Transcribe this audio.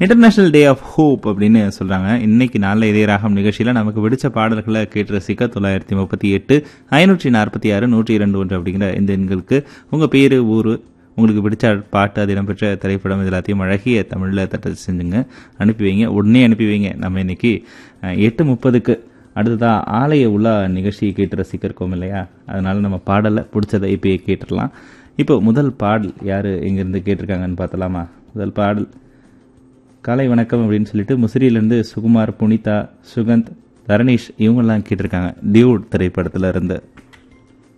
international day of hope அப்படின்னு சொல்றாங்க இன்னைக்கு நாளில் இதே ராகம் நிகழ்ச்சியில் நமக்கு பிடிச்ச பாடல்களை கேட்டு ரசிக்க தொள்ளாயிரத்தி முப்பத்தி எட்டு ஐநூற்றி நாற்பத்தி ஆறு நூற்றி இரண்டு ஒன்று அப்படிங்கிற இந்த எண்களுக்கு உங்கள் பேர் ஊர் உங்களுக்கு பிடிச்ச பாட்டு அது இடம்பெற்ற திரைப்படம் இது எல்லாத்தையும் அழகிய தமிழில் தட்டச்சு செஞ்சுங்க அனுப்பி வைங்க உடனே அனுப்பி வைங்க நம்ம இன்னைக்கு அஹ், எட்டு முப்பதுக்கு அடுத்ததாக ஆலய உலா நிகழ்ச்சியை கேட்டு ரசிக்க இருக்கோம் இல்லையா அதனால நம்ம பாடலை பிடிச்சதை இப்பயே கேட்டுடலாம் இப்போ முதல் பாடல் யார் எங்கேருந்து கேட்டிருக்காங்கன்னு பார்த்தலாமா முதல் பாடல் காலை வணக்கம் அப்படின்னு சொல்லிட்டு முசிறியிலேருந்து சுகுமார் புனிதா சுகந்த் தரணீஷ் இவங்கெல்லாம் கேட்டிருக்காங்க டியூட் திரைப்படத்தில் இருந்து